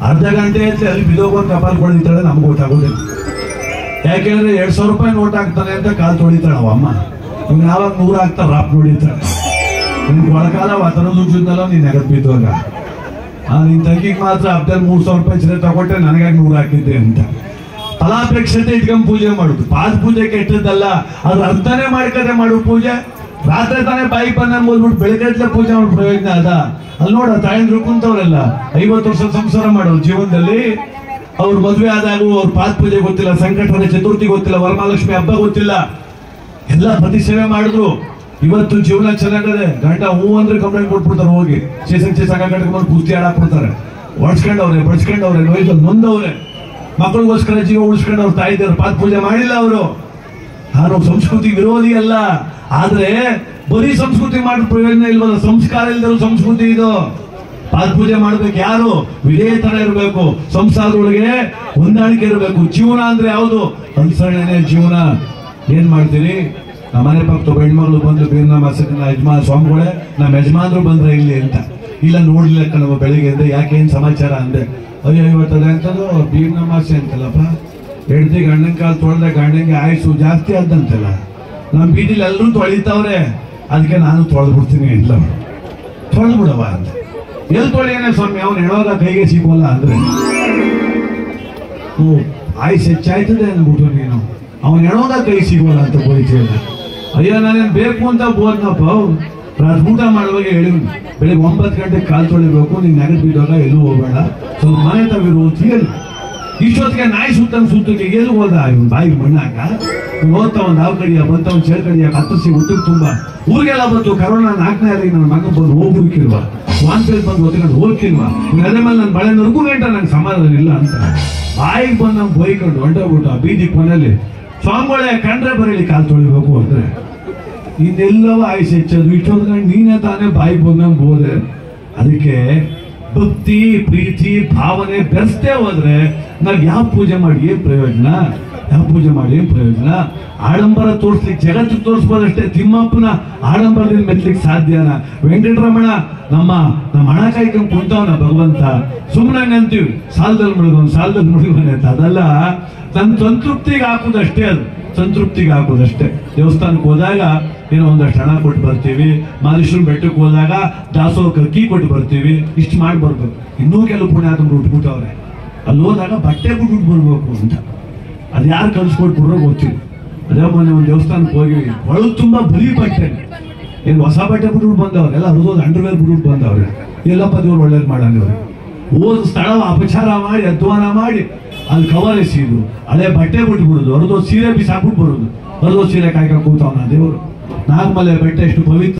ಅರ್ಧ ಗಂಟೆ ಅಂತ ಅಲ್ಲಿ ಬಿದೋಗೊಂದು ಕಪಾಲ್ ಕೊಡಿತಾಳೆ ನಮ್ಗೆ ಗೊತ್ತಾಗೋದಿಲ್ಲ ಯಾಕೆಂದ್ರೆ ಎರಡ್ ಸಾವಿರ ರೂಪಾಯಿ ನೋಟ್ ಹಾಕ್ತಾನೆ ಅಂತ ಕಾಲ್ ತೊಳಿತಾಳ ಅವ ಅಮ್ಮ ಇವ್ನು ಯಾವಾಗ ನೂರು ಹಾಕ್ತಾ ರಾಪ್ ನೋಡಿತಾಳೆ ನಿನ್ ಒಳಕಾಲ ವಾತನ ದುಡ್ಡಿದ್ದಲ್ಲ ನೀನ್ ನೆಗದ್ ಬಿದ್ದೋಗ ಆ ನಿನ್ ತಂಗಿಗೆ ಮಾತ್ರ ಹಬ್ಬದಲ್ಲಿ ಮೂರ್ ಸಾವಿರ ರೂಪಾಯಿ ಚಿರೆ ತಗೊಟ್ಟೆ ನನಗಾಗಿ ನೂರು ಹಾಕಿದ್ದೆ ಅಂತ ಫಲಾಪೇಕ್ಷತೆ ಇಟ್ಕೊಂಡ್ ಪೂಜೆ ಮಾಡುದು ಪಾದ ಪೂಜೆ ಕೆಟ್ಟದ್ದಲ್ಲ ಅದ್ರ ಅರ್ಥನೇ ಮಾಡ್ಕದೆ ಮಾಡು ಪೂಜೆ ರಾತ್ರಿ ತಾನೇ ಬಾಯಿ ಬಂದ ಓದ್ಬಿಟ್ಟು ಬೆಳಗ್ಗೆ ಪೂಜೆ ಮಾಡೋ ಪ್ರಯೋಜನ ಅದ ಅಲ್ಲಿ ನೋಡ ತಾಯಂದ್ರು ಕುಂತವ್ರೆಲ್ಲ ಐವತ್ತು ವರ್ಷ ಸಂಸಾರ ಮಾಡೋರು ಜೀವನದಲ್ಲಿ ಅವ್ರ ಮದ್ವೆ ಆದಾಗೂ ಅವ್ರ ಪಾದ ಪೂಜೆ ಗೊತ್ತಿಲ್ಲ ಸಂಕಟದ ಚತುರ್ಥಿ ಗೊತ್ತಿಲ್ಲ ವರಮಹಾಲಕ್ಷ್ಮಿ ಹಬ್ಬ ಗೊತ್ತಿಲ್ಲ ಎಲ್ಲ ಪ್ರತಿ ಸೇವೆ ಮಾಡಿದ್ರು ಇವತ್ತು ಜೀವನ ಚೆನ್ನಾಗದೆ ಗಂಡ ಹೂ ಅಂದ್ರೆ ಕಂಪ್ಲೇಂಟ್ ಕೊಟ್ಬಿಡ್ತಾರೆ ಹೋಗಿ ಚೇಸಂಗ್ ಚೇಸಂಗ ಕಟ್ಕೊಂಡ್ಬಂದು ಕುಸ್ತಿ ಆಡಾಕ್ಬಿಡ್ತಾರೆ ಒಡ್ಸ್ಕೊಂಡವ್ರೆ ಬಡ್ಸ್ಕೊಂಡವ್ರೆ ನೋಯ್ದು ನೊಂದವ್ರೆ ಮಕ್ಕಳಿಗೋಸ್ಕರ ಜೀವ ಉಳಿಸ್ಕೊಂಡು ಅವ್ರ ತಾಯಿ ದೇವ್ರ ಪಾದ ಪೂಜೆ ಮಾಡಿಲ್ಲ ಅವರು ನಾನು ಸಂಸ್ಕೃತಿ ವಿರೋಧಿ ಅಲ್ಲ ಆದ್ರೆ ಬರೀ ಸಂಸ್ಕೃತಿ ಮಾಡಿದ ಪ್ರಯೋಜನ ಇಲ್ವಲ್ಲ ಸಂಸ್ಕಾರ ಇಲ್ದಿರೋ ಸಂಸ್ಕೃತಿ ಇದು ಪಾದ ಪೂಜೆ ಮಾಡ್ಬೇಕು ಯಾರು ವಿಧೇಯತನ ಇರಬೇಕು ಸಂಸಾರದೊಳಗೆ ಹೊಂದಾಣಿಕೆ ಇರಬೇಕು ಜೀವನ ಅಂದ್ರೆ ಯಾವುದು ಅನುಸರಣೆನೇ ಜೀವನ ಏನ್ ಮಾಡ್ತೀರಿ ನಮ್ಮ ಮನೆ ಪಕ್ಕ ಹೆಣ್ಮಗಳು ಬಂದು ಬೀರ್ನ ಮಸಕಿನ ಯಜಮಾನ ಸ್ವಾಮಿಗಳೇ ನಮ್ಮ ಯಜಮಾನ್ರು ಬಂದ್ರೆ ಇಲ್ಲಿ ಅಂತ ಇಲ್ಲ ನೋಡ್ಲಿಲ್ಲ ಕಣವ ಬೆಳಿಗ್ಗೆ ಅಂದ್ರೆ ಯಾಕೆ ಏನ್ ಸಮಾಚಾರ ಅಂದೆ ಅಯ್ಯೋ ಇವತ್ತು ಅದಂತದ್ದು ಬೀರ್ನ ಮಾಸೆ ಅಂತಲ್ಲಪ್ಪ ಹೆಂಡತಿ ಗಂಡನ ಕಾಲು ತೊಳೆದ್ರೆ ಗಂಡಂಗೆ ಆಯುಸು ಜಾಸ್ತಿ ಆದಂತಲ್ಲ ನಮ್ಮ ಬೀದಿಲಿ ಎಲ್ಲರೂ ತೊಳಿತಾವ್ರೆ ಅದಕ್ಕೆ ನಾನು ತೊಳೆದು ಬಿಡ್ತೀನಿ ಇಲ್ಲ ತೊಳೆದು ಬಿಡವ ಅಂತ ಎಲ್ಲಿ ತೊಳೆಯನೇ ಸ್ವಾಮಿ ಅವ್ನು ಹೇಳೋದ ಕೈಗೆ ಸಿಗೋಲ್ಲ ಅಂದ್ರೆ ಓ ಆಯುಸ್ ಹೆಚ್ಚಾಯ್ತದೆ ಅಂದ್ಬಿಟ್ಟು ನೀನು ಅವನ್ ಹೇಳೋದ ಕೈ ಸಿಗೋಲ್ಲ ಅಂತ ಬೈತಿಯಲ್ಲ ಅಯ್ಯೋ ನಾನೇನ್ ಬೇಕು ಅಂತ ಬೋದ್ನಪ್ಪ ರಾತ್ರಿ ಊಟ ಮಾಡುವಾಗ ಹೇಳಿ ಬೆಳಿಗ್ಗೆ ಒಂಬತ್ತು ಗಂಟೆಗೆ ಕಾಲ್ ತೊಳಿಬೇಕು ನೀನ್ ನೆಗದ್ ಬಿದ್ದಾಗ ಎಲ್ಲೂ ಹೋಗ್ಬೇಡ ಸ್ವಲ್ಪ ಮನೆ ತವಿರು ಅಂತ ಹೇಳಿ ಇಷ್ಟೊತ್ತಿಗೆ ನಾಯಿ ಸುತ್ತಂಗ್ ಸುತ್ತಕ್ಕೆ ಎಲ್ಲಿ ಹೋದ ಇವ್ನು ಬಾಯಿ ಮಣ್ಣಾಕ ಹೋಗ್ತ ಒಂದ್ ಹಾವು ಕಡಿಯ ಬಂತ ಒಂದ್ ಚೇರ್ ಕಡಿಯ ಕತ್ತರಿಸಿ ಹುಟ್ಟಿಗೆ ತುಂಬಾ ಊರಿಗೆಲ್ಲ ಬಂತು ಕರೋನಾ ನಾಲ್ಕನೇ ಅಲ್ಲಿಗೆ ನನ್ನ ಮಗ ಬಂದು ಹೋಗ್ಬಿಡ್ಕಿಲ್ವಾ ವಾಂತಿಯಲ್ಲಿ ಬಂದು ಒತ್ಕೊಂಡು ಹೋಗ್ತಿಲ್ವಾ ಇವ್ನ ಅದೇ ಮೇಲೆ ನನ್ನ ಬಳೆ ನರ್ಗೂ ಗಂಟ ನಂಗೆ ಸಮಾಧಾನ ಇಲ್ಲ ಅಂತ ಬಾಯಿಗೆ ಬಂದು ನಮ್ಗೆ ಬೈಕೊಂಡು ಹೊಂಟೋಗ್ಬಿಟ್ಟು ಆ ಬೀದಿ ಕೊನೆಯಲ್ಲಿ ಸ್ವಾಮಿಗಳೇ ಕಂಡ್ರೆ ಬರೀಲಿ ಕಾಲ್ ತೊಳಿಬೇಕು ಅಂದ್ರೆ ಇನ್ನೆಲ್ಲವೂ ಆಯುಷ್ ಹೆಚ್ಚದು ಇಷ್ಟೊಂದು ಗಂಟೆ ನೀನೇ ತಾನೇ ಬಾಯಿಗೆ ಬಂದಂಗೆ ಹೋದೆ ಅದಕ್ಕೆ ಭಕ್ತಿ ಪ್ರೀತಿ ಭಾವನೆ ಬೆರೆಸ್ತೇ ಹೋದ್ರೆ ನಾವ್ ಯಾವ ಪೂಜೆ ಮಾಡಿ ಏನ್ ಪ್ರಯೋಜನ ಯಾವ ಪೂಜೆ ಮಾಡಿ ಏನ್ ಪ್ರಯೋಜನ ಆಡಂಬರ ತೋರಿಸ್ಲಿಕ್ಕೆ ಜಗತ್ತು ತೋರಿಸ್ಬೋದಷ್ಟೇ ತಿಮ್ಮಪ್ಪನ ಆಡಂಬರದಿಂದ ಮೆಟ್ಲಿಕ್ಕೆ ಸಾಧ್ಯನಾ ವೆಂಕಟರಮಣ ನಮ್ಮ ನಮ್ಮ ಹಣ ಕಾಯ್ಕೊಂಡು ಕುಂತವನ ಭಗವಂತ ಸುಮ್ಮನೆ ಅಂತೀವಿ ಸಾಲದಲ್ಲಿ ಮುಳುಗೋನ್ ಸಾಲದಲ್ಲಿ ಮುಳುಗೋನೆ ಅಂತ ಅದಲ್ಲ ನನ್ನ ಸಂತೃಪ್ತಿಗೆ ಹಾಕುದಷ್ಟೇ ಅದು ಸಂತೃಪ್ತಿಗೆ ಹಾಕೋದಷ್ಟೇ ದೇವಸ್ಥಾನಕ್ಕೆ ಹೋದಾಗ ಏನೋ ಒಂದಷ್ಟು ಹಣ ಕೊಟ್ಟು ಬರ್ತೀವಿ ಮಾದೇಶ್ವರ ಬೆಟ್ಟಕ್ಕೆ ಹೋದಾಗ ದಾಸೋಹಕ್ಕೆ ಅಕ್ಕಿ ಕೊಟ್ಟು ಬರ್ತೀವಿ ಇಷ್ಟು ಮಾಡಿ ಬರ್ಬೇಕು ಇನ್ನೂ ಕೆಲವು ಪುಣ್ಯಾತ್ಮರು ಉಟ್ಬಿಟ್ಟವ್ರೆ ಅಲ್ಲಿ ಹೋದಾಗ ಬಟ್ಟೆ ಬಿಟ್ಬಿಟ್ಟು ಬರ್ಬೇಕು ಅಂತ ಅದು ಯಾರು ಕಲ್ಸ್ಕೊಟ್ಬಿಟ್ರೋ ಗೊತ್ತಿಲ್ಲ ಅದೇ ಮೊನ್ನೆ ಒಂದು ದೇವಸ್ಥಾನಕ್ಕೆ ಹೋಗಿ ಒಳಗೆ ತುಂಬಾ ಬರೀ ಬಟ್ಟೆ ಏನು ಹೊಸ ಬಟ್ಟೆ ಬಿಟ್ಬಿಟ್ಟು ಬಂದವ್ರೆ ಎಲ್ಲ ಹರಿದೋದು ಅಂಡರ್ವೇರ್ ಬಿಟ್ಬಿಟ್ಟು ಬಂದವ್ರೆ ಎಲ್ಲಪ್ಪ ದೇವ್ರು ಒಳ್ಳೇದು ಮಾಡಂಗವ್ರೆ ಓದ್ ಸ್ಥಳ ಅಪಚಾರ ಮಾಡಿ ಅಧ್ವಾನ ಮಾಡಿ ಅಲ್ಲಿ ಕವರ್ ಎಸೀದು ಹಳೆ ಬಟ್ಟೆ ಬಿಟ್ಬಿಡುದು ಹೊರದೋ ಸೀರೆ ಬಿಸಾಕ್ಬಿಟ್ಟು ಬರೋದು ಹೊರದೋ ಸೀರೆ ಕಾಯ್ಕೊಂಡು ಕೂತವನ ದೇವರು ನಾಗಮಲೆ ಬೆಟ್ಟ ಎಷ್ಟು ಪವಿತ್ರ